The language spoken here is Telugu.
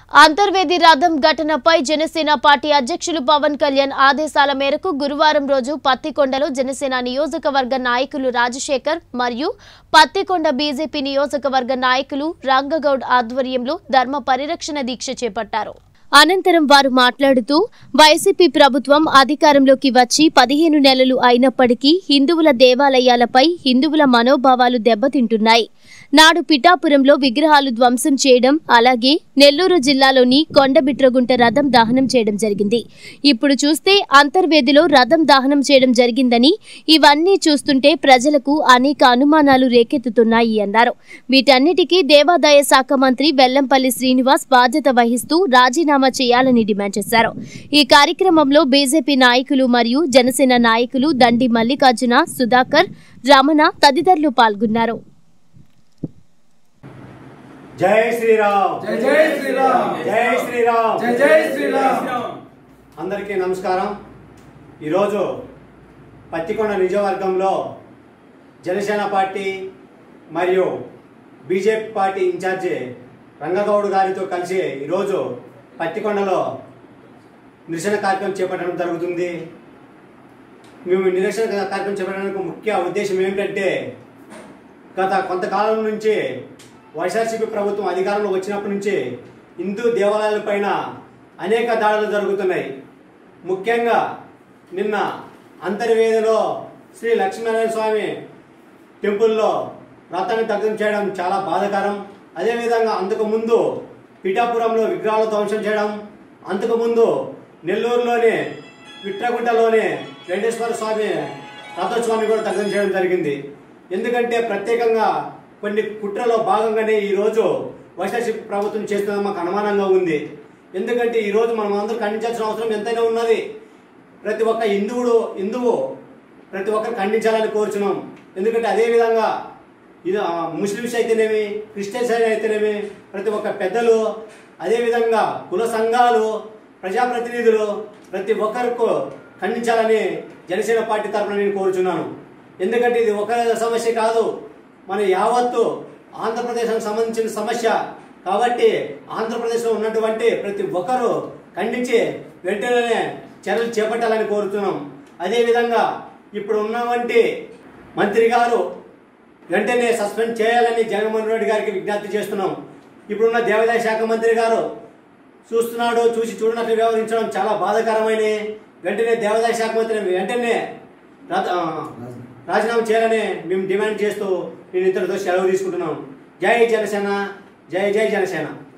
అంతర్వేది రథం ఘటనపై జనసేన పార్టీ అధ్యక్షులు పవన్ కళ్యాణ్ ఆదేశాల మేరకు గురువారం రోజు పత్తికొండలో జనసేన నియోజకవర్గ నాయకులు రాజశేఖర్ మరియు పత్తికొండ బీజేపీ నియోజకవర్గ నాయకులు రంగగౌడ్ ఆధ్వర్యంలో ధర్మ పరిరక్షణ దీక్ష చేపట్టారు అనంతరం వారు మాట్లాడుతూ వైసీపీ ప్రభుత్వం అధికారంలోకి వచ్చి పదిహేను నెలలు అయినప్పటికీ హిందువుల దేవాలయాలపై హిందువుల మనోభావాలు దెబ్బతింటున్నాయి నాడు పిఠాపురంలో విగ్రహాలు ధ్వంసం చేయడం అలాగే నెల్లూరు జిల్లాలోని కొండబిట్రగుంట రథం దహనం చేయడం జరిగింది ఇప్పుడు చూస్తే అంతర్వేదిలో రథం దహనం చేయడం జరిగిందని ఇవన్నీ చూస్తుంటే ప్రజలకు అనేక అనుమానాలు రేకెత్తుతున్నాయి అన్నారు వీటన్నిటికీ దేవాదాయ శాఖ మంత్రి వెల్లంపల్లి శ్రీనివాస్ బాధ్యత వహిస్తూ రాజీనామా చేయాలని డిమాండ్ చేశారు ఈ కార్యక్రమంలో బీజేపీ నాయకులు మరియు జనసేన నాయకులు దండి మల్లికార్జున సుధాకర్ రమణ తదితరులు పాల్గొన్నారు జై శ్రీరామ్ జై జై శ్రీరామ్ జై శ్రీరామ్ జై జై శ్రీరామ్ అందరికీ నమస్కారం ఈరోజు పత్తికొండ నియోజకవర్గంలో జనసేన పార్టీ మరియు బీజేపీ పార్టీ ఇన్ఛార్జి రంగగౌడ్ గారితో కలిసి ఈరోజు పత్తికొండలో నిరసన కార్యక్రమం చేపట్టడం జరుగుతుంది మేము నిరసన కార్యక్రమం చేపట్టడానికి ముఖ్య ఉద్దేశం ఏమిటంటే గత కొంతకాలం నుంచి వైఎస్ఆర్సీపీ ప్రభుత్వం అధికారంలో వచ్చినప్పటి నుంచి హిందూ దేవాలయాలపైన అనేక దాడులు జరుగుతున్నాయి ముఖ్యంగా నిన్న అంతర్వేదిలో శ్రీ లక్ష్మీనారాయణ స్వామి టెంపుల్లో రథాన్ని దగ్ధం చేయడం చాలా బాధాకరం అదేవిధంగా అంతకుముందు పిఠాపురంలో విగ్రహాలు ధ్వంసం చేయడం అంతకుముందు నెల్లూరులోని విట్రగుంటలోని వెంకటేశ్వర స్వామి రథోత్సవాన్ని కూడా దగ్ధం చేయడం జరిగింది ఎందుకంటే ప్రత్యేకంగా కొన్ని కుట్రలో భాగంగానే ఈరోజు వైఎస్ఆర్సీపీ ప్రభుత్వం చేస్తున్నది మాకు అనుమానంగా ఉంది ఎందుకంటే ఈరోజు మనం అందరూ ఖండించాల్సిన అవసరం ఎంతైనా ఉన్నది ప్రతి ఒక్క హిందువుడు హిందువు ప్రతి ఒక్కరు ఖండించాలని కోరుచున్నాం ఎందుకంటే అదే విధంగా ఇది ఆ, ముస్లిమ్స్ అయితేనేమి క్రిస్టియన్స్ అయితేనేమి ప్రతి ఒక్క పెద్దలు అదేవిధంగా కుల సంఘాలు ప్రజాప్రతినిధులు ప్రతి ఒక్కరికి ఖండించాలని జనసేన పార్టీ తరఫున నేను కోరుచున్నాను ఎందుకంటే ఇది ఒక సమస్య కాదు మన యావత్తు ఆంధ్రప్రదేశ్కి సంబంధించిన సమస్య కాబట్టి ఆంధ్రప్రదేశ్లో ఉన్నటువంటి ప్రతి ఒక్కరూ ఖండించి వెంటనే చర్యలు చేపట్టాలని కోరుతున్నాం అదేవిధంగా ఇప్పుడు ఉన్నవంటి మంత్రి గారు వెంటనే సస్పెండ్ చేయాలని జగన్మోహన్ రెడ్డి గారికి విజ్ఞప్తి చేస్తున్నాం ఇప్పుడున్న దేవాదాయ శాఖ మంత్రి గారు చూస్తున్నాడు చూసి చూడనట్లు వ్యవహరించడం చాలా బాధాకరమైన వెంటనే దేవాదాయ శాఖ మంత్రి వెంటనే రాత- ఆ, రాజీనామా చేయాలని మేము డిమాండ్ చేస్తూ నేను ఇతరులతో సెలవు తీసుకుంటున్నాం జై జనసేన జై జై జనసేన